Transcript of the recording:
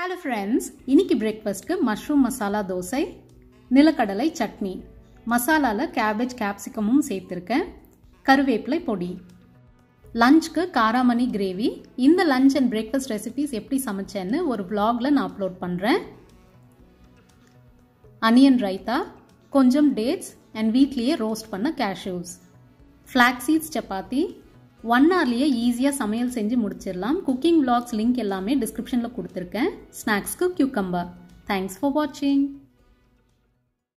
hello friends இன்னைக்கு பிரேக்ஃபாஸ்ட்க்கு mushroom masala dosa நிலக்கடலை சட்னி மசாலாவில் கேபேஜ் கேப்சிகமும் சேர்த்துருக்கேன் கருவேப்பிலை பொடி லஞ்சுக்கு காராமணி கிரேவி இந்த லஞ்ச் அண்ட் பிரேக்ஃபாஸ்ட் ரெசிபிஸ் எப்படி சமைச்சேன்னு ஒரு vlogல நான் அப்லோட் பண்ணுறேன் அனியன் ரைத்தா கொஞ்சம் டேட்ஸ் அண்ட் வீட்லேயே ரோஸ்ட் பண்ண கேஷ்யூஸ் ஃப்ளாக் சீட்ஸ் சப்பாத்தி ஒன் ஹவர்லேயே ஈஸியாக சமையல் செஞ்சு முடிச்சிடலாம் குக்கிங் vlogs லிங்க் எல்லாமே டிஸ்கிரிப்ஷனில் கொடுத்துருக்கேன் ஸ்நாக்ஸ்க்கு கியூக்கம்பர் தேங்க்ஸ் ஃபார் வாட்சிங்